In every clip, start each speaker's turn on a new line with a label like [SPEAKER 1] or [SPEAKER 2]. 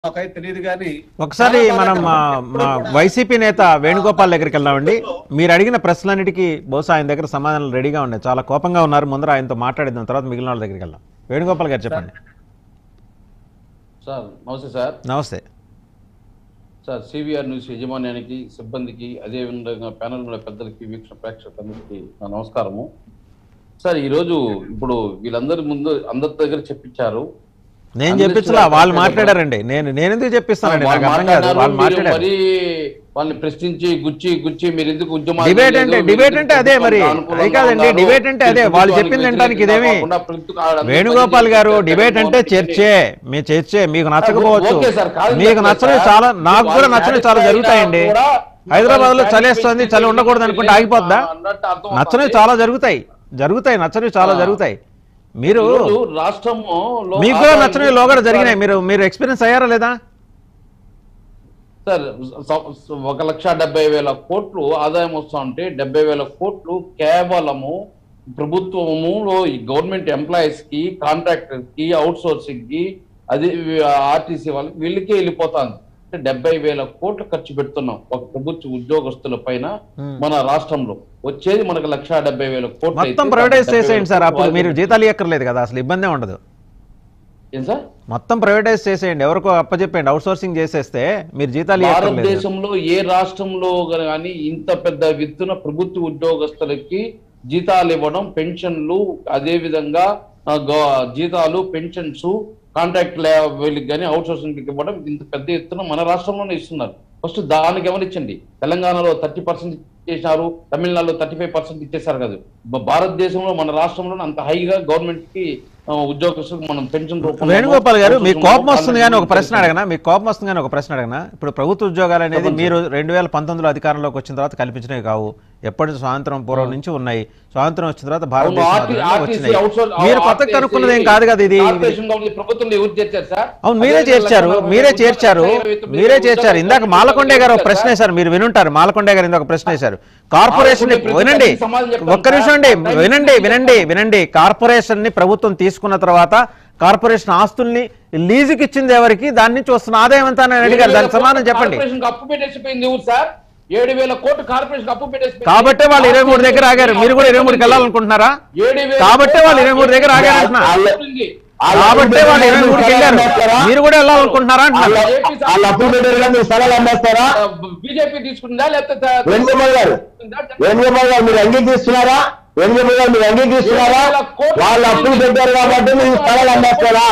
[SPEAKER 1] నాకైతే తెలియదు కానీ
[SPEAKER 2] ఒకసారి మనం మా మా వైసీపీ నేత వేణుగోపాల్ దగ్గరికి వెళ్దామండి మీరు అడిగిన ప్రశ్నలన్నిటికీ బహుశా ఆయన దగ్గర సమాధానాలు రెడీగా ఉన్నాయి చాలా కోపంగా ఉన్నారు ముందర ఆయనతో మాట్లాడిన తర్వాత మిగిలిన వాళ్ళ దగ్గరికి వెళ్దాం వేణుగోపాల్ గారు చెప్పండి
[SPEAKER 3] సార్ నమస్తే సార్
[SPEAKER 2] నమస్తే
[SPEAKER 3] సార్ సివిఆర్ న్యూస్ యజమాన్యానికి సిబ్బందికి అదేవిధంగా ప్యానల్ ఉన్న పెద్దలకి వీక్షణ ప్రేక్షకులందరికీ నా నమస్కారము సార్ ఈరోజు ఇప్పుడు వీళ్ళందరి ముందు అందరి దగ్గర చెప్పించారు
[SPEAKER 2] నేను
[SPEAKER 3] అందరికీ
[SPEAKER 2] చెప్పించలా వాళ్ళు
[SPEAKER 3] మాట్లాడారు.
[SPEAKER 2] మాట్లాడారండి నేను నేను ఎందుకు చెప్పిస్తానండి
[SPEAKER 3] వాళ్ళు
[SPEAKER 2] నాకు అర్థం కాదు
[SPEAKER 3] మాట్లాడారు,
[SPEAKER 2] వాళ్ళు
[SPEAKER 3] మీరు
[SPEAKER 2] మాట్లాడారు
[SPEAKER 3] మరి వాళ్ళని ప్రశ్నించి గుచ్చి గుచ్చి మీరు ఎందుకు ఉద్యమాలు
[SPEAKER 2] డిబేట్
[SPEAKER 3] చేయలేదు?
[SPEAKER 2] అంటే
[SPEAKER 3] మీరు
[SPEAKER 2] డిబేట్
[SPEAKER 3] ఎందుకు
[SPEAKER 2] అంటే అదే మరి
[SPEAKER 3] ప్రభుత్వానికి
[SPEAKER 2] అది కాదండి
[SPEAKER 3] అనుకూలంగా
[SPEAKER 2] డిబేట్ అంటే
[SPEAKER 3] ఉన్నారు?
[SPEAKER 2] అదే వాళ్ళు
[SPEAKER 3] ప్రభుత్వానికి
[SPEAKER 2] చెప్పింది వినడానికి
[SPEAKER 3] వ్యతిరేకంగా
[SPEAKER 2] ఇదేమి
[SPEAKER 3] కాకుండా ప్రభుత్వం ఆడ-
[SPEAKER 2] వేణుగోపాల్ గారు
[SPEAKER 3] జగన్మోహన్
[SPEAKER 2] డిబేట్ అంటే
[SPEAKER 3] రెడ్డి
[SPEAKER 2] చర్చే మీ చర్చే మీకు నచ్చకపోవచ్చు
[SPEAKER 3] ఓకే సార్, కాదు
[SPEAKER 2] మీకు
[SPEAKER 3] సార్.
[SPEAKER 2] నచ్చనివి చాలా నాకు కూడా
[SPEAKER 3] వాళ్ళు
[SPEAKER 2] నచ్చనివి చాలా
[SPEAKER 3] satisfy
[SPEAKER 2] జరుగుతాయండి
[SPEAKER 3] అయినా కూడా
[SPEAKER 2] హైదరాబాద్ లో
[SPEAKER 3] వాళ్ళు
[SPEAKER 2] చలేస్తుంది చలి
[SPEAKER 3] satisfy
[SPEAKER 2] ఉండకూడదు అనుకుంటే ఆగిపోద్దా
[SPEAKER 3] అన్నట్టు అర్థం
[SPEAKER 2] నచ్చనివి
[SPEAKER 3] అవుతుంది.
[SPEAKER 2] చాలా జరుగుతాయి జరుగుతాయి నచ్చనివి చాలా
[SPEAKER 3] ఆ.
[SPEAKER 2] జరుగుతాయి మీరు
[SPEAKER 3] ఈరోజు రాష్ట్రము లో
[SPEAKER 2] మీకు కూడా
[SPEAKER 3] ఆదాయం
[SPEAKER 2] నచ్చనివి లోగడ జరిగినాయి మీరు మీరు ఎక్స్పీరియన్స్ అయ్యారా లేదా
[SPEAKER 3] సార్ స- స- ఒక లక్ష డెబ్బై వేల కోట్లు ఆదాయం వస్తా ఉంటే డెబ్బై వేల కోట్లు కేవలము ప్రభుత్వములో ఈ గవర్నమెంట్ ఎంప్లాయీస్ కి కాంట్రాక్టర్ కి అవుట్ సోర్సింగ్ కి అది ఆర్టీసీ వాళ్ళకి వీళ్ళకే వెళ్ళిపోతాంది అంటే డెబ్బై వేల కోట్లు ఖర్చు పెడుతున్నాం ఒక ప్రభుత్వ ఉద్యోగస్తుల పైన
[SPEAKER 2] Hmm.
[SPEAKER 3] మన రాష్ట్రంలో వచ్చేది మనకు లక్ష డెబ్బై వేల కోట్లు
[SPEAKER 2] మొత్తం
[SPEAKER 3] అయితే
[SPEAKER 2] ప్రైవేటైజ్
[SPEAKER 3] డెబ్బై వేల
[SPEAKER 2] చేసేయండి సార్ అప్పుడు
[SPEAKER 3] కోట్లు
[SPEAKER 2] మీరు
[SPEAKER 3] వాళ్ళకి-
[SPEAKER 2] జీతాలు ఇవ్వక్కర్లేదు కదా అసలు ఇబ్బందే ఉండదు
[SPEAKER 3] ఏం సార్
[SPEAKER 2] మొత్తం ప్రైవేటైజ్ చేసేయండి ఎవరికో అప్పచెప్పండి అవుట్ సోర్సింగ్ చేసేస్తే మీరు జీతాలు ఇవ్వక్కర్లేదు
[SPEAKER 3] భారతదేశంలో ఏ రాష్ట్రంలో కానీ ఇంత పెద్ద విత్తున ప్రభుత్వ ఉద్యోగస్తులకి జీతాలు ఇవ్వడం పెన్షన్లు అదే విధంగా ఆ, గ- జీతాలు పెన్షన్స్ కాంట్రాక్ట్ వీళ్ళకి కానీ అవుట్ సోర్సింగ్ ఇవ్వడం ఇంత పెద్ద ఎత్తున మన రాష్ట్రంలోనే ఇస్తున్నారు ఫస్ట్ దానికి గమనించండి తెలంగాణలో థర్టీ పర్సెంట్ ఇచ్చేసారు తమిళనాడులో థర్టీ ఫైవ్ పర్సెంట్ ఇచ్చేసారు కదా బ- భారతదేశంలో మన రాష్ట్రంలో అంత హైగా గవర్నమెంట్ కి ఆ, ఉద్యోగస్తులకు మనం పెన్షన్ రూపంలో
[SPEAKER 2] వేణుగోపాల్ గారు మీకు
[SPEAKER 3] outsourcing
[SPEAKER 2] కోపం వస్తుంది కానీ ఒక ప్రశ్న
[SPEAKER 3] contract
[SPEAKER 2] అడగనా మీకు కోపం వస్తుంది కానీ ఒక ప్రశ్న అడగనా ఇప్పుడు ప్రభుత్వ ఉద్యోగాలు అనేది
[SPEAKER 3] చెప్పండి
[SPEAKER 2] మీరు రెండు వేల పంతొమ్మిదిలో అధికారంలోకి వచ్చిన తర్వాత కల్పించినవి కావు ఎప్పటి స్వాతంత్రం పూర్వం నుంచి ఉన్నాయి స్వాతంత్రం వచ్చిన తర్వాత భారతదేశం
[SPEAKER 3] అవును,
[SPEAKER 2] ఆధీనంలో
[SPEAKER 3] RT-
[SPEAKER 2] వచ్చినాయి
[SPEAKER 3] outsource-
[SPEAKER 2] మీరు
[SPEAKER 3] RTC
[SPEAKER 2] కొత్తగా కనుక్కున్నది ఏం కాదు కదా ఇది
[SPEAKER 3] కార్పొరేషన్ గవర్నమెంట్ ప్రభుత్వంలో ఎవరు చేర్చారు సార్
[SPEAKER 2] అవును మీరే
[SPEAKER 3] అదే
[SPEAKER 2] చేర్చారు
[SPEAKER 3] లక్ష
[SPEAKER 2] మీరే
[SPEAKER 3] నలభై
[SPEAKER 2] చేర్చారు
[SPEAKER 3] ఉద్యోగాలు ఇరవై తొమ్మిది
[SPEAKER 2] మీరే
[SPEAKER 3] ఉద్యోగాలు
[SPEAKER 2] చేర్చారు ఇందాక
[SPEAKER 3] ఉద్యోగాలు
[SPEAKER 2] మాలకొండే గారు ఒక
[SPEAKER 3] చేర్చారు
[SPEAKER 2] ప్రశ్న
[SPEAKER 3] సార్.
[SPEAKER 2] వేశారు మీరు వినుంటారు మాలకొండే గారు ఇందాక ప్రశ్న వేశారు కార్పొరేషన్
[SPEAKER 3] మాలకొండే
[SPEAKER 2] వినండి
[SPEAKER 3] ప్రతి సమాధానం చెప్తాను
[SPEAKER 2] ఒక్క నిమిషం అండి
[SPEAKER 3] సార్.
[SPEAKER 2] వినండి వినండి వినండి కార్పొరేషన్ ని ప్రభుత్వం తీసుకున్న తర్వాత కార్పొరేషన్ ఆస్తుల్ని లీజుకి ఇచ్చింది ఎవరికి దాని నుంచి వస్తున్న ఆదాయం ఎంత అని అడిగారు దానికి సమాధానం చెప్పండి
[SPEAKER 3] కార్పొరేషన్ అప్పు పెట్టేసిపోయింది ఎవరు సార్ ఏడు వేల కోట్లు కార్పొరేషన్ అప్పు పెట్టేసిపోయింది
[SPEAKER 2] కాబట్టే వాళ్ళు ఇరవై మూడు దగ్గర ఆగారు మీరు కూడా ఇరవై మూడుకి వెళ్ళాలనుకుంటున్నారా
[SPEAKER 3] ఏడు వేల
[SPEAKER 2] కాబట్టే వాళ్ళు ఇరవై మూడు దగ్గర ఆగారు అంటున్నా
[SPEAKER 3] ఉంది.
[SPEAKER 2] కాబట్టే వాళ్ళు ఇరవై మూడుకి వెళ్ళారు మీరు కూడా వెళ్ళాలనుకుంటున్నారా అంటున్నారు
[SPEAKER 4] వాళ్ళ అప్పు పెట్టారు మీరు స్థలాలు అమ్మేస్తారా
[SPEAKER 3] ఆ, బీజేపీ తీసుకుంటుందా లేకపోతే
[SPEAKER 4] వేణుగోపాల్ గారు వేణుగోపాల్ గారు మీరు అంగీకరిస్తున్నారా వేణుగోపాల్ గారు మీరు అంగీకరిస్తున్నారా వాళ్ళ అప్పులు పెట్టారు కాబట్టి మీరు స్థలాలు అమ్మేస్తారా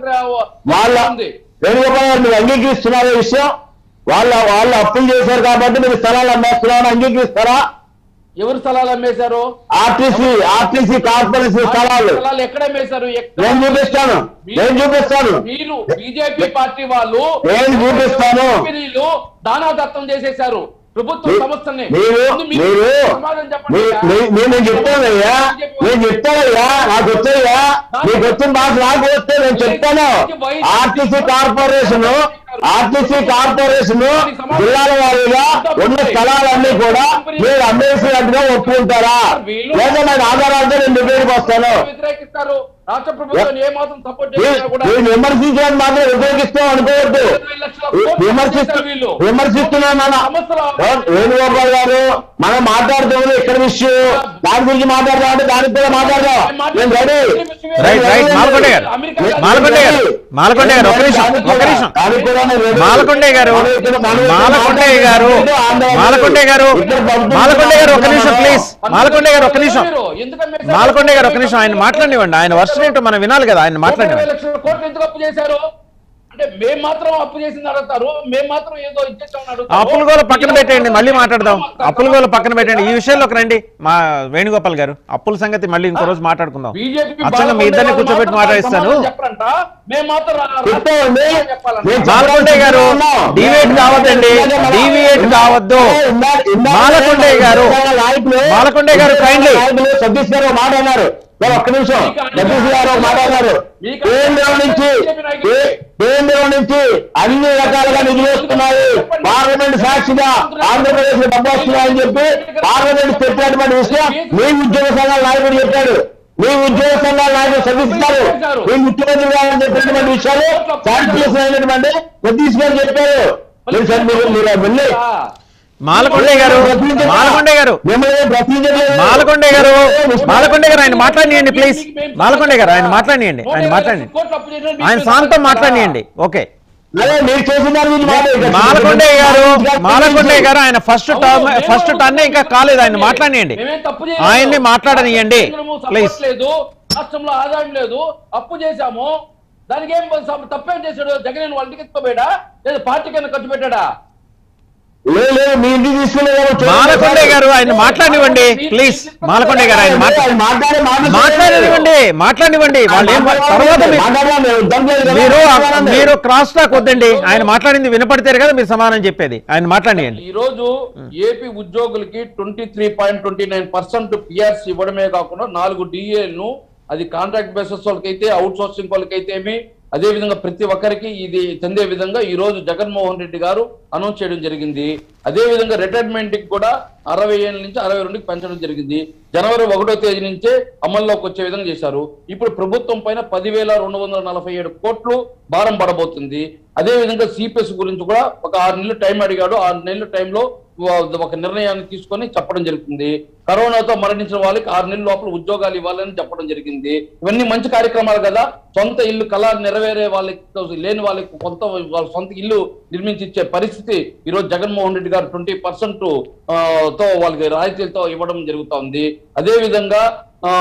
[SPEAKER 4] వాళ్ళ వేణుగోపాల్ గారు మీరు అంగీకరిస్తున్నారా ఈ విషయం వాళ్ళ వాళ్ళు అప్పులు చేశారు కాబట్టి మీరు స్థలాలు అమ్మేస్తున్నారని అంగీకరిస్తారా
[SPEAKER 3] ఎవరు స్థలాలు అమ్మేశారు
[SPEAKER 4] ఆర్టీసీ ఆర్టీసీ కార్పొరేషన్ స్థలాలు
[SPEAKER 3] స్థలాలు ఎక్కడ అమ్మేశారు ఎక్కడ?
[SPEAKER 4] నేను చూపిస్తాను నేను చూపిస్తాను
[SPEAKER 3] మీరు బీజేపీ పార్టీ వాళ్ళు
[SPEAKER 4] నేను చూపిస్తాను.
[SPEAKER 3] కంపెనీలు దానాదత్తం చేసేశారు ప్రభుత్వ
[SPEAKER 4] మీ-
[SPEAKER 3] సంస్థని
[SPEAKER 4] మీరు
[SPEAKER 3] ముందు మీరు
[SPEAKER 4] మీరు
[SPEAKER 3] సమాధానం చెప్పండి
[SPEAKER 4] మీ- మీ- మీ- నేను చెప్తానయ్యా నేను చెప్తానయ్యా నాకు వచ్చాయ్యా మీకు వచ్చిన భాష నాకు వస్తే నేను చెప్తాను ఆర్టీసీ కార్పొరేషన్ ఆర్టీసీ కార్పొరేషన్ జిల్లాల వారీగా ఉన్న స్థలాలన్నీ కూడా మీరు అమ్మేసినట్టుగా ఒప్పుకుంటారా లేదా నాకు ఆధారాలతో నేను డిబేట్కి వస్తాను
[SPEAKER 3] వ్యతిరేకిస్తారు రాష్ట్ర ప్రభుత్వం ఏ మాత్రం సపోర్ట్
[SPEAKER 4] మీరు
[SPEAKER 3] చేసినా కూడా
[SPEAKER 4] మీరు విమర్శించడానికి మాత్రం వ్యతిరేకిస్తాం అనుకోవద్దు
[SPEAKER 3] ఇరవై లక్షల కోట్లు
[SPEAKER 4] విమర్శిస్తూ
[SPEAKER 3] చేశారు వీళ్ళు.
[SPEAKER 4] విమర్శిస్తున్నాం మన
[SPEAKER 3] సంవత్సరాలు-
[SPEAKER 4] వేణుగోపాల్ గారు మనం మాట్లాడుతున్నది ఇక్కడ విషయం దాని గురించి మాట్లాడదామంటే దానికి కూడా మాట్లాడదాం నేను రెడీ
[SPEAKER 2] రైట్ రైట్ మాలకొండ గారు మాలకొండ గారు మాలకొండ గారు ఒక నిమిషం ఒక నిమిషం
[SPEAKER 4] దానికి కూడా నేను రెడీ.
[SPEAKER 2] మాలకొండే గారు మాలకొండే గారు మాలకొండే గారు మాలకొండే గారు ఒక నిమిషం ప్లీజ్ మాలకొండే గారు ఒక నిమిషం మాలకొండే గారు ఒక నిమిషం ఆయన మాట్లాడివ్వండి ఆయన వర్షం ఏంటో మనం వినాలి కదా ఆయన
[SPEAKER 3] ఇరవై
[SPEAKER 2] మాట్లాడివ్వండి
[SPEAKER 3] లక్షల కోట్లు ఎందుకు అప్పు చేశారు అంటే మేము మాత్రం అప్పు చేసింది అడుగుతారు మేము మాత్రం ఏదో ఇచ్చేసామని
[SPEAKER 2] ఆ
[SPEAKER 3] అడుగుతారు
[SPEAKER 2] అప్పుల గోల పక్కన పెట్టండి మళ్ళీ మాట్లాడదాం అప్పుల గోల పక్కన పెట్టండి ఈ విషయంలోకి రండి మా వేణుగోపాల్ గారు అప్పుల సంగతి మళ్ళీ ఇంకో రోజు మాట్లాడుకుందాం
[SPEAKER 3] బీజేపీ
[SPEAKER 2] అచ్చంగా మీ ఇద్దరిని కూర్చోబెట్టి మాట్లాడిస్తాను
[SPEAKER 3] చెప్పరంట మేము మాత్రం రా- రా-
[SPEAKER 4] చెప్తామండి.
[SPEAKER 3] చెప్పాలంట.
[SPEAKER 4] నేను
[SPEAKER 2] మాలకొండే గారు డివేట్ కావద్దండి డివియేట్ కావద్దు మాలకొండే గారు మాలకొండే గారు kindly.
[SPEAKER 4] సతీష్ గారు ఒక మాట అన్నారు సార్, ఒక్క నిమిషం సతీష్ గారు ఒక మాట అన్నారు కేంద్రం నుంచి కే- కేంద్రం నుంచి అన్ని రకాలుగా నిధులు వస్తున్నాయి పార్లమెంట్ సాక్షిగా ఆంధ్రప్రదేశ్ డబ్బు వస్తున్నాయని చెప్పి పార్లమెంట్ చెప్పినటువంటి విషయం మీ ఉద్యోగ సంఘాల నాయకుడు చెప్పాడు మీ ఉద్యోగ సంఘాలు నాకు శ్రమిస్తారు మీ ముఖ్యమంత్రి గారు చెప్పినటువంటి విషయాలు శాంతియుత అయినటువంటి తీసుకొని చెప్పారు మీరు సార్ మీరు మీరు వెళ్ళి
[SPEAKER 2] మాలకొండే గారు మాలకొండే గారు
[SPEAKER 4] మిమ్మల్ని ప్రశ్నించట్లేదు.
[SPEAKER 2] మాలకొండే గారు మాలకొండే గారు ఆయన మాట్లాడియండి ప్లీజ్ మాలకొండే గారు ఆయన మాట్లాడియండి ఆయన మాట్లాడండి ఆయన శాంతం మాట్లాడియండి ఓకే
[SPEAKER 4] అదే మీరు చేసిన దాని గురించి మాట్లాడండి.
[SPEAKER 2] మాలకొండే గారు మాలకొండే గారు ఆయన ఫస్ట్ టర్మ్ ఫస్ట్ టర్న్ ఇంకా కాలేదు ఆయన మాట్లాడియండి ఆయన్ని మాట్లాడనియండి ప్లీజ్
[SPEAKER 3] లేదు రాష్ట్రంలో ఆదాయం లేదు అప్పు చేశాము దానికి ఏం స- తప్పేం చేశాడు జగన్ వాళ్ళ ఇంటికి ఎత్తుకోబోయాడా లేదా పార్టీకి ఏమైనా ఖర్చు పెట్టాడా
[SPEAKER 4] లేదు లేదు మీ ఇంటికి తీసుకునే
[SPEAKER 2] మాలకొండే గారు ఆయన మాట్లాడినివ్వండి ప్లీజ్ మాలకొండే గారు ఆయన మాట్లా
[SPEAKER 4] మాట్లాడే
[SPEAKER 2] మాట్లాడనివ్వండి మాట్లాడనివ్వండి వాళ్ళు ఏం తర్వాత మీరు- మీరు మీరు క్రాస్ టాక్ వద్దండి ఆయన మాట్లాడింది వినపడితే కదా మీరు సమాధానం చెప్పేది ఆయన మాట్లాడియండి
[SPEAKER 3] ఈ రోజు ఏపీ ఉద్యోగులకి twenty three point twenty nine percent PRs ఇవ్వడమే కాకుండా నాలుగు డిఏలను అది కాంట్రాక్ట్ బేసిస్ వాళ్ళకైతే అవుట్ సోర్సింగ్ వాళ్ళకైతే ఏమి అదే విధంగా ప్రతి ఒక్కరికి ఇది చెందే విధంగా ఈ రోజు జగన్మోహన్ రెడ్డి గారు అనౌన్స్ చేయడం జరిగింది అదే విధంగా రిటైర్మెంట్ కి కూడా అరవై ఏళ్ళ నుంచి అరవై రెండుకి పెంచడం జరిగింది జనవరి ఒకటో తేదీ నుంచే అమల్లోకి వచ్చే విధంగా చేశారు ఇప్పుడు ప్రభుత్వం పైన పదివేల రెండు వందల నలభై ఏడు కోట్లు భారం పడబోతుంది అదే విధంగా సిపిఎస్ గురించి కూడా ఒక ఆరు నెలలు టైం అడిగాడు ఆరు నెలల టైంలో ఒక నిర్ణయాన్ని తీసుకొని చెప్పడం జరుగుతుంది కరోనాతో మరణించిన వాళ్ళకి ఆరు నెలల లోపల ఉద్యోగాలు ఇవ్వాలని చెప్పడం జరిగింది ఇవన్నీ మంచి కార్యక్రమాలు కదా సొంత ఇల్లు కళ నెరవేరే వాళ్ళకి లేని వాళ్ళకి కొంత వాళ్ళ సొంత ఇల్లు నిర్మించి ఇచ్చే పరిస్థితి ఈ రోజు జగన్మోహన్ రెడ్డి గారు ట్వంటీ పర్సెంట్ తో వాళ్ళకి రాయితీలతో ఇవ్వడం జరుగుతోంది అదే విధంగా ఆ,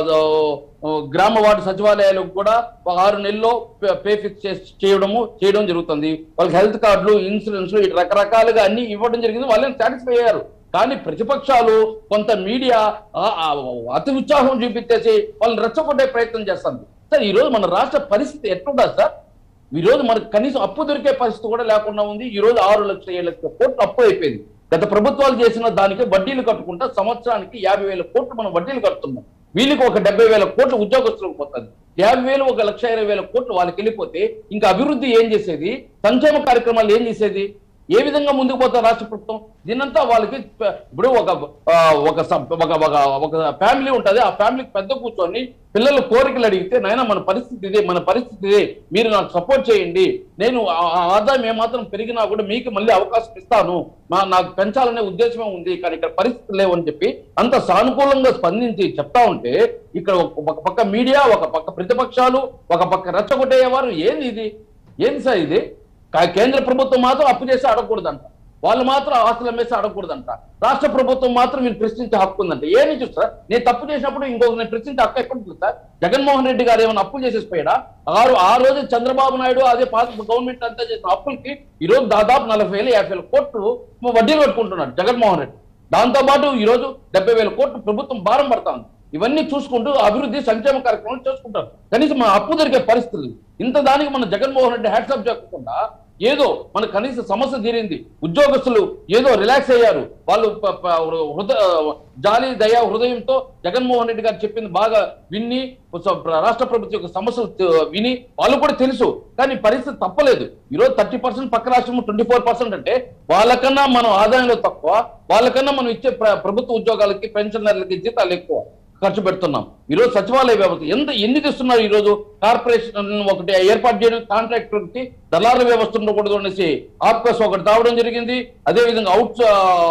[SPEAKER 3] ఆ, గ్రామ వార్డు సచివాలయాలకు కూడా ఒక ఆరు నెలల్లో పే- పే ఫిక్స్ చేసి- చేయడము చేయడం జరుగుతుంది వాళ్ళకి హెల్త్ కార్డులు ఇన్సూరెన్స్ ఇటు రకరకాలుగా అన్ని ఇవ్వడం జరిగింది వాళ్ళని సాటిస్ఫై అయ్యారు కానీ ప్రతిపక్షాలు కొంత మీడియా ఆ, ఆ, అతి ఉత్సాహం చూపించేసి వాళ్ళని రెచ్చగొట్టే ప్రయత్నం చేస్తుంది సార్ ఈ రోజు మన రాష్ట్ర పరిస్థితి ఎట్లుండదు సార్ ఈ రోజు మనకు కనీసం అప్పు దొరికే పరిస్థితి కూడా లేకుండా ఉంది ఈ రోజు ఆరు లక్షల ఏడు లక్షల కోట్లు అప్పు అయిపోయింది గత ప్రభుత్వాలు చేసిన దానికి వడ్డీలు కట్టుకుంటా సంవత్సరానికి యాభై వేల కోట్లు మనం వడ్డీలు కడుతున్నాం వీళ్ళకి ఒక డెబ్బై వేల కోట్లు ఉద్యోగస్తులకు పోతుంది యాభై వేలు ఒక లక్ష ఇరవై వేల కోట్లు వాళ్ళకి వెళ్ళిపోతే ఇంకా అభివృద్ధి ఏం చేసేది సంక్షేమ కార్యక్రమాలు ఏం చేసేది ఏ విధంగా ముందుకు పోతారు రాష్ట్ర ప్రభుత్వం దీనంతా వాళ్ళకి ప- ఇప్పుడు ఒక ఆ, ఒక సం- ఒక ఒక- ఒక ఫ్యామిలీ ఉంటది ఆ ఫ్యామిలీకి పెద్ద కూర్చొని పిల్లల కోరికలు అడిగితే నాయన మన పరిస్థితి ఇదే మన పరిస్థితి ఇదే మీరు నాకు సపోర్ట్ చేయండి నేను ఆ- ఆ ఆదాయం ఏమాత్రం పెరిగినా కూడా మీకు మళ్ళీ అవకాశం ఇస్తాను నా నాకు పెంచాలనే ఉద్దేశమే ఉంది కానీ ఇక్కడ పరిస్థితి లేవని చెప్పి అంత సానుకూలంగా స్పందించి చెప్తా ఉంటే ఇక్కడ ఒక ఒక పక్క మీడియా ఒక పక్క ప్రతిపక్షాలు ఒక పక్క రెచ్చగొట్టేవారు ఏంది ఇది ఏంది సార్ ఇది కా- కేంద్ర ప్రభుత్వం మాత్రం అప్పు చేసి అడగకూడదంట వాళ్ళు మాత్రం ఆస్తులు అమ్మేసి అడగకూడదంట రాష్ట్ర ప్రభుత్వం మాత్రం వీళ్ళు ప్రశ్నించే హక్కు ఉందంట ఏమి చూస్తా నేను తప్పు చేసినప్పుడు ఇంకొక నేను ప్రశ్నించే హక్కు ఎక్కడ ఉంటుంది సార్ జగన్మోహన్ రెడ్డి గారు ఏమైనా అప్పులు చేసేసిపోయాడా ఆరు ఆ రోజు చంద్రబాబు నాయుడు అదే పాత గవర్నమెంట్ అంతా చేసిన అప్పులకి ఈ రోజు దాదాపు నలభై వేలు యాభై వేల కోట్లు వడ్డీలు కట్టుకుంటున్నాడు జగన్మోహన్ రెడ్డి దాంతో పాటు ఈ రోజు డెబ్బై వేల కోట్లు ప్రభుత్వం భారం పడతా ఉంది ఇవన్నీ చూసుకుంటూ అభివృద్ధి సంక్షేమ కార్యక్రమాలు చేసుకుంటారు కనీసం మన అప్పు దొరికే పరిస్థితులు ఇంత దానికి మన జగన్మోహన్ రెడ్డి హ్యాట్సాప్ చేయకుండా ఏదో మన కనీస సమస్య తీరింది ఉద్యోగస్తులు ఏదో రిలాక్స్ అయ్యారు వాళ్ళు ప- ప- హృదయ జాలి దయా హృదయంతో జగన్మోహన్ రెడ్డి గారు చెప్పింది బాగా విన్ని స- రాష్ట్ర ప్రభుత్వం యొక్క సమస్యలు తె- విని వాళ్ళు కూడా తెలుసు కానీ పరిస్థితి తప్పలేదు ఈరోజు థర్టీ పర్సెంట్ పక్క రాష్ట్రం ట్వంటీ ఫోర్ పర్సెంట్ అంటే వాళ్ళకన్నా మనం ఆదాయంలో తక్కువ వాళ్ళకన్నా మనం ఇచ్చే ప్ర- ప్రభుత్వ ఉద్యోగాలకి పెన్షనర్లకి జీతాలు ఎక్కువ ఖర్చు పెడుతున్నాం ఈ రోజు సచివాలయ వ్యవస్థ ఎంత ఎన్ని తెస్తున్నారు ఈ రోజు కార్పొరేషన్ ఒకటి ఏర్పాటు చేయడం కాంట్రాక్టర్ కి దళారుల వ్యవస్థ ఉండకూడదు అనేసి ఆప్కాస్ ఒకటి తావడం జరిగింది అదే విధంగా అవుట్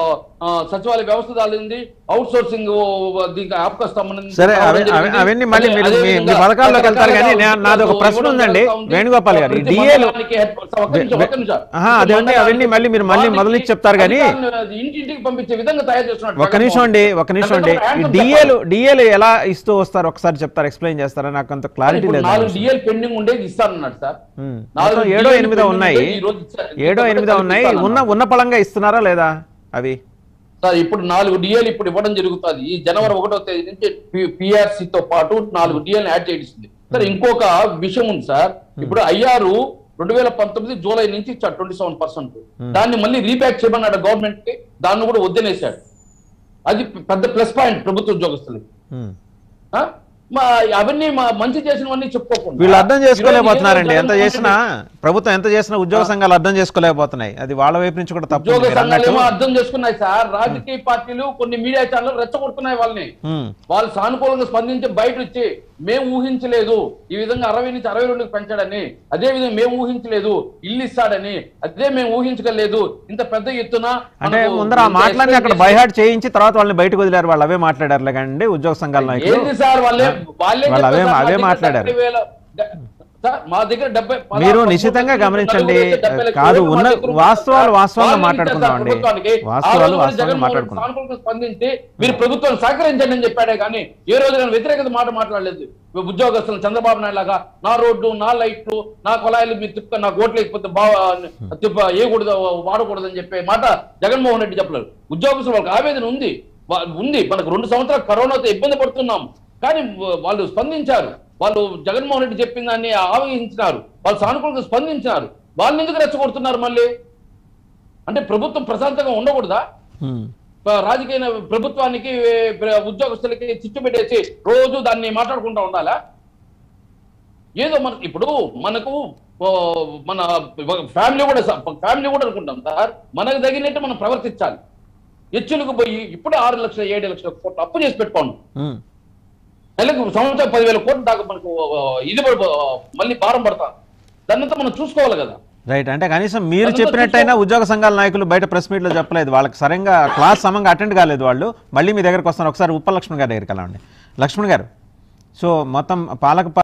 [SPEAKER 3] సచివాలయ వ్యవస్థ దాలింది అవుట్ సోర్సింగ్ దీనికి ఆప్కాస్ సంబంధించి
[SPEAKER 2] సరే
[SPEAKER 3] తావడం
[SPEAKER 2] అవి- అవి-
[SPEAKER 3] జరిగింది.
[SPEAKER 2] అవన్నీ మళ్ళీ
[SPEAKER 3] అదే-
[SPEAKER 2] మీరు
[SPEAKER 3] అదే
[SPEAKER 2] మీ- మీ
[SPEAKER 3] విధంగా
[SPEAKER 2] పథకాల్లోకి వెళ్తారు కానీ
[SPEAKER 3] రకరకాలుగా
[SPEAKER 2] నా- నాది ఒక ప్రశ్న
[SPEAKER 3] ఇవ్వడం
[SPEAKER 2] ఉందండి
[SPEAKER 3] జరుగుతా ఉంది.
[SPEAKER 2] వేణుగోపాల్ గారు ఈ
[SPEAKER 3] ప్రతి
[SPEAKER 2] డిఏలు
[SPEAKER 3] మండలానికి head- ఒక్క నిమిషం, ఒక్క నిమిషం.
[SPEAKER 2] ఆహా,
[SPEAKER 3] ప్రతి
[SPEAKER 2] అదే ఉంది, అవన్నీ మళ్ళీ మీరు మళ్ళీ
[SPEAKER 3] వాళ్ళకి
[SPEAKER 2] మొదలు చెప్తారు కానీ
[SPEAKER 3] అధికారులను ఇంటింటికి పంపించే విధంగా తయారు చేస్తున్నారు
[SPEAKER 2] ఒక్క నిమిషం అండి ఒక్క నిమిషం అండి ఈ డిఏలు డిఏలు ఎలా ఇస్తూ వస్తారు ఒకసారి చెప్తారు ఎక్స్ప్లెయిన్ చేస్తారా నాకు అంత క్లారిటీ
[SPEAKER 3] ఇప్పుడు
[SPEAKER 2] లేదు
[SPEAKER 3] నాలుగు డిఎల్ పెండింగ్ ఉండేది ఇస్తానన్నాడు సార్
[SPEAKER 2] ఉమ్.
[SPEAKER 3] నాలుగు
[SPEAKER 2] మొత్తం ఏడో
[SPEAKER 3] DL
[SPEAKER 2] ఎనిమిదో
[SPEAKER 3] పెండింగ్
[SPEAKER 2] ఉన్నాయి
[SPEAKER 3] ఉండేది ఈ రోజు ఇచ్చా-
[SPEAKER 2] ఏడో ఎనిమిదో ఉన్నాయి ఉన్న
[SPEAKER 3] ఇస్తానన్నాడు.
[SPEAKER 2] ఉన్న పలంగా ఇస్తున్నారా లేదా అవి
[SPEAKER 3] సార్ ఇప్పుడు నాలుగు డిఎల్ ఇప్పుడు ఇవ్వడం జరుగుతుంది ఈ జనవరి ఒకటో తేదీ నుంచి పిఆర్సి తో పాటు నాలుగు డిఎల్ యాడ్ చేయిస్తుంది సార్ ఇంకొక విషయం ఉంది సార్ ఇప్పుడు ఐఆర్ రెండు వేల పంతొమ్మిది జూలై నుంచి ఇచ్చాడు ట్వంటీ సెవెన్ పర్సెంట్ దాన్ని మళ్ళీ రీబ్యాక్ చేయమన్నాడు గవర్నమెంట్ కి దాన్ని కూడా వద్దనేశాడు అది పెద్ద ప్లస్ పాయింట్ ప్రభుత్వ ఉద్యోగస్తులకి
[SPEAKER 2] ఉమ్.
[SPEAKER 3] ఆ? మా అవన్నీ మా మంచి చేసినవన్నీ చెప్పుకోకుండా
[SPEAKER 2] వీళ్ళు అర్థం చేసుకోలేకపోతున్నారండి
[SPEAKER 3] ఈరోజు
[SPEAKER 2] ఎంత
[SPEAKER 3] ఏదో
[SPEAKER 2] చేసినా ప్రభుత్వం ఎంత చేసినా ఉద్యోగ సంఘాలు అర్థం చేసుకోలేకపోతున్నాయి అది వాళ్ళ వైపు నుంచి కూడా తప్పు
[SPEAKER 3] ఉద్యోగ
[SPEAKER 2] ఉంది మీరు
[SPEAKER 3] సంఘాలు
[SPEAKER 2] అన్నట్టు.
[SPEAKER 3] ఏమో అర్థం చేసుకున్నాయి సార్ రాజకీయ పార్టీలు కొన్ని మీడియా ఛానల్ రెచ్చగొడుతున్నాయి వాళ్ళని
[SPEAKER 2] ఉమ్,
[SPEAKER 3] వాళ్ళు సానుకూలంగా స్పందించి బయట వచ్చి మేము ఊహించలేదు ఈ విధంగా అరవై నుంచి అరవై రెండుకి పెంచాడని అదే విధంగా మేము ఊహించలేదు ఇల్లు ఇస్తాడని అదే మేము ఊహించగలేదు ఇంత పెద్ద ఎత్తున
[SPEAKER 2] అంటే
[SPEAKER 3] మనకు
[SPEAKER 2] ముందర ఆ
[SPEAKER 3] ఇంత
[SPEAKER 2] మాటలన్నీ అక్కడ
[SPEAKER 3] expect
[SPEAKER 2] బైహాట్ చేయించి తర్వాత వాళ్ళని బయటకు వదిలేరు వాళ్ళు అవే మాట్లాడారులే కానీ ఉద్యోగ సంఘాల నాయకులు
[SPEAKER 3] ఏంది సార్ వాళ్ళే వాళ్ళే
[SPEAKER 2] వాళ్ళు అవే-
[SPEAKER 3] చెప్పారు సార్,
[SPEAKER 2] అవే
[SPEAKER 3] మా దగ్గర
[SPEAKER 2] మాట్లాడారు.
[SPEAKER 3] డెబ్బై వేల- డ- సార్, మా దగ్గర డెబ్బై పదహారు
[SPEAKER 2] మీరు
[SPEAKER 3] పదమూడు
[SPEAKER 2] నిశ్చితంగా
[SPEAKER 3] లక్షలు,
[SPEAKER 2] గమనించండి
[SPEAKER 3] నలుగురు అయితే డెబ్బై లక్షలు
[SPEAKER 2] కాదు
[SPEAKER 3] ఓట్లు
[SPEAKER 2] ఉన్న
[SPEAKER 3] మా దగ్గర ఉన్నాయి
[SPEAKER 2] వాస్తవాలు
[SPEAKER 3] సార్.
[SPEAKER 2] వాస్తవంగా
[SPEAKER 3] వాళ్ళు
[SPEAKER 2] మాట్లాడుకుందాం
[SPEAKER 3] ఇచ్చారు
[SPEAKER 2] అండి
[SPEAKER 3] ప్రభుత్వానికి. ఆ
[SPEAKER 2] వాస్తవాలు
[SPEAKER 3] రోజు కూడా
[SPEAKER 2] వాస్తవంగా
[SPEAKER 3] జగన్మోహన్ రెడ్డి
[SPEAKER 2] మాట్లాడుకుందాం
[SPEAKER 3] సానుకూలంగా స్పందించి మీరు ప్రభుత్వం సహకరించండి అని చెప్పాడే కానీ ఏ రోజు నేను వ్యతిరేకత మాట మాట్లాడలేదు ఉద్యోగస్తులు చంద్రబాబు నాయుడు లాగా నా రోడ్డు నా లైట్లు నా కొలాయిలు మీరు తిప్ప నాకు ఓట్లు లేకపోతే బాగా తిప్ప వేయకూడదు వాడకూడదు అని చెప్పే మాట జగన్మోహన్ రెడ్డి చెప్పలేదు ఉద్యోగస్తులు వాళ్ళకి ఆవేదన ఉంది వా- ఉంది మనకు రెండు సంవత్సరాలు కరోనాతో ఇబ్బంది పడుతున్నాం కానీ వాళ్ళు స్పందించారు వాళ్ళు జగన్మోహన్ రెడ్డి చెప్పిన దాన్ని ఆవహించినారు వాళ్ళు సానుకూలంగా స్పందించినారు వాళ్ళని ఎందుకు రెచ్చగొడుతున్నారు మళ్ళీ అంటే ప్రభుత్వం ప్రశాంతంగా ఉండకూడదా
[SPEAKER 2] ఉమ్.
[SPEAKER 3] ప- రాజకీయ ప్రభుత్వానికి ప్ర- ఉద్యోగస్తులకి చిచ్చు పెట్టేసి రోజు దాన్ని మాట్లాడుకుంటూ ఉండాలా ఏదో మన ఇప్పుడు మనకు ఓ, మన ఫ్యామిలీ కూడా ఫ్యామిలీ కూడా అనుకుంటాం సార్ మనకు తగినట్టు మనం ప్రవర్తించాలి హెచ్చులకు పోయి ఇప్పుడే ఆరు లక్షల ఏడు లక్షల కోట్లు అప్పు చేసి పెట్టుకోండి
[SPEAKER 2] ఉమ్.
[SPEAKER 3] నెలకు సంవత్సరం పదివేల కోట్లు దాకా మనకు ఓ, ఇది పడి- మళ్ళీ భారం పడతాం దాన్నంతా మనం చూసుకోవాలి కదా
[SPEAKER 2] రైట్ అంటే కనీసం మీరు
[SPEAKER 3] అదంతా
[SPEAKER 2] చెప్పినట్టయినా ఉద్యోగ సంఘాల నాయకులు బయట ప్రెస్ మీట్ లో చెప్పలేదు వాళ్ళకి సరిగ్గా క్లాస్ సమంగా అటెండ్ కాలేదు వాళ్ళు మళ్ళీ మీ దగ్గరకు వస్తున్నారు ఒకసారి ఉప్ప లక్ష్మణ్ గారి దగ్గరికి వెళ్ళండి లక్ష్మణ్ గారు సో మొత్తం పాలక